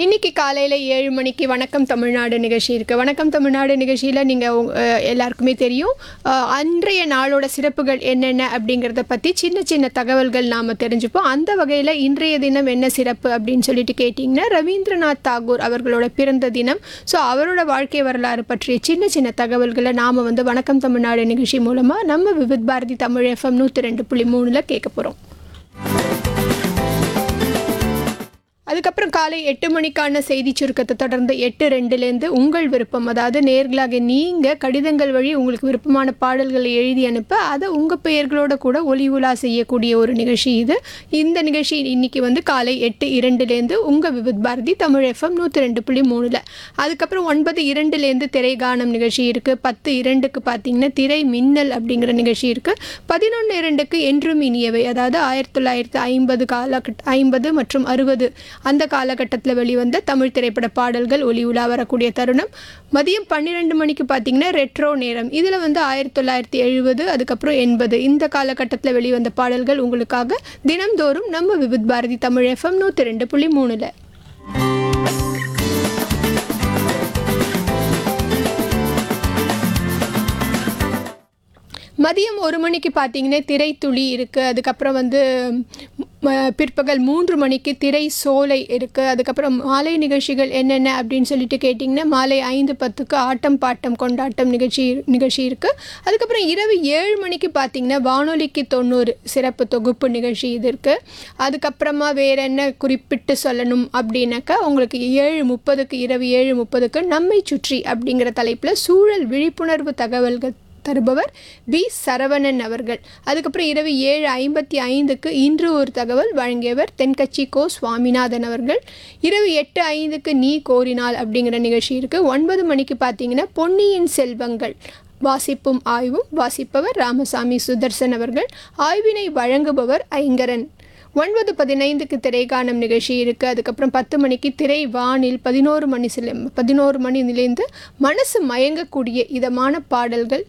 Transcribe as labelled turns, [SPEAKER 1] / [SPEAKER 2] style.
[SPEAKER 1] இன்னைக்கு காலையில் ஏழு மணிக்கு வணக்கம் தமிழ்நாடு நிகழ்ச்சி இருக்குது வணக்கம் தமிழ்நாடு நிகழ்ச்சியில் நீங்கள் எல்லாருக்குமே தெரியும் அஹ், அன்றைய நாளோட சிறப்புகள் என்னென்ன அப்படிங்கிறத பற்றி சின்ன சின்ன தகவல்கள் நாம் தெரிஞ்சுப்போம் அந்த வகையில் இன்றைய தினம் என்ன சிறப்பு அப்படின்னு சொல்லிட்டு கேட்டிங்கன்னா ரவீந்திரநாத் தாகூர் அவர்களோட பிறந்த தினம் ஸோ அவரோட வாழ்க்கை வரலாறு பற்றிய சின்ன சின்ன தகவல்களை நாம் வந்து வணக்கம் தமிழ்நாடு நிகழ்ச்சி மூலமாக நம்ம விவித் பாரதி தமிழ் எஃப்எம் நூற்றி ரெண்டு புள்ளி மூணில் கேட்க போகிறோம் அதுக்கப்புறம் காலை எட்டு மணிக்கான செய்தி சுருக்கத்தை தொடர்ந்து எட்டு ரெண்டுலேருந்து உங்கள் விருப்பம் அதாவது நேர்களாக நீங்கள் கடிதங்கள் வழி உங்களுக்கு விருப்பமான பாடல்களை எழுதி அனுப்ப அதை உங்கள் பெயர்களோட கூட ஒலி உலா செய்யக்கூடிய ஒரு நிகழ்ச்சி இது இந்த நிகழ்ச்சி இன்னைக்கு வந்து காலை எட்டு இரண்டுலேருந்து உங்கள் விவித் பாரதி தமிழ் எஃப்எம் நூற்றி ரெண்டு புள்ளி மூணில் அதுக்கப்புறம் ஒன்பது இரண்டுலேருந்து திரைகானம் நிகழ்ச்சி இருக்குது பத்து இரண்டுக்கு பார்த்தீங்கன்னா திரை மின்னல் அப்படிங்கிற நிகழ்ச்சி இருக்குது பதினொன்று இரண்டுக்கு என்றும் இனியவை அதாவது ஆயிரத்தி தொள்ளாயிரத்தி ஐம்பது காலகட்ட ஐம்பது மற்றும் அறுபது அந்த காலகட்டத்தில் வெளிவந்த தமிழ் திரைப்பட பாடல்கள் ஒளி உலா வரக்கூடிய தருணம் மதியம் பன்னிரெண்டு மணிக்கு பார்த்தீங்கன்னா ரெட்ரோ நேரம் இதில் வந்து ஆயிரத்தி தொள்ளாயிரத்தி எழுபது அதுக்கப்புறம் எண்பது இந்த காலகட்டத்தில் வெளிவந்த பாடல்கள் உங்களுக்காக தினம்தோறும் நம்ம விவித் பாரதி தமிழ் எஃப்எம் நூற்றி ரெண்டு புள்ளி மூணில் மதியம் ஒரு மணிக்கு பார்த்தீங்கன்னா திரைத்துளி இருக்குது அதுக்கப்புறம் வந்து ம- பிற்பகல் மூன்று மணிக்கு திரை சோலை இருக்குது அதுக்கப்புறம் மாலை நிகழ்ச்சிகள் என்னென்ன அப்படின்னு சொல்லிட்டு கேட்டிங்கன்னா மாலை ஐந்து பத்துக்கு ஆட்டம் பாட்டம் கொண்டாட்டம் நிகழ்ச்சி நிகழ்ச்சி இருக்குது அதுக்கப்புறம் இரவு ஏழு மணிக்கு பார்த்தீங்கன்னா வானொலிக்கு தொண்ணூறு சிறப்பு தொகுப்பு நிகழ்ச்சி இது இருக்குது அதுக்கப்புறமா வேறு என்ன குறிப்பிட்டு சொல்லணும் அப்படின்னாக்கா உங்களுக்கு ஏழு முப்பதுக்கு இரவு ஏழு முப்பதுக்கு நம்மை சுற்றி அப்படிங்கிற தலைப்பில் சூழல் விழிப்புணர்வு தகவல்கள் தருபவர் பி சரவணன் அவர்கள் அதுக்கப்புறம் இரவு ஏழு ஐம்பத்தி ஐந்துக்கு இன்று ஒரு தகவல் வழங்கியவர் தென்கட்சி கோ சுவாமிநாதன் அவர்கள் இரவு எட்டு ஐந்துக்கு நீ கோரினால் அப்படிங்கிற நிகழ்ச்சி இருக்குது ஒன்பது மணிக்கு பார்த்தீங்கன்னா பொன்னியின் செல்வங்கள் வாசிப்பும் ஆய்வும் வாசிப்பவர் ராமசாமி சுதர்சன் அவர்கள் ஆய்வினை வழங்குபவர் ஐங்கரன் ஒன்பது பதினைந்துக்கு திரைக்காணும் நிகழ்ச்சி இருக்குது அதுக்கப்புறம் பத்து மணிக்கு திரை வானில் பதினோரு மணி சில பதினோரு மணி நிலைந்து மனசு மயங்கக்கூடிய இதமான பாடல்கள்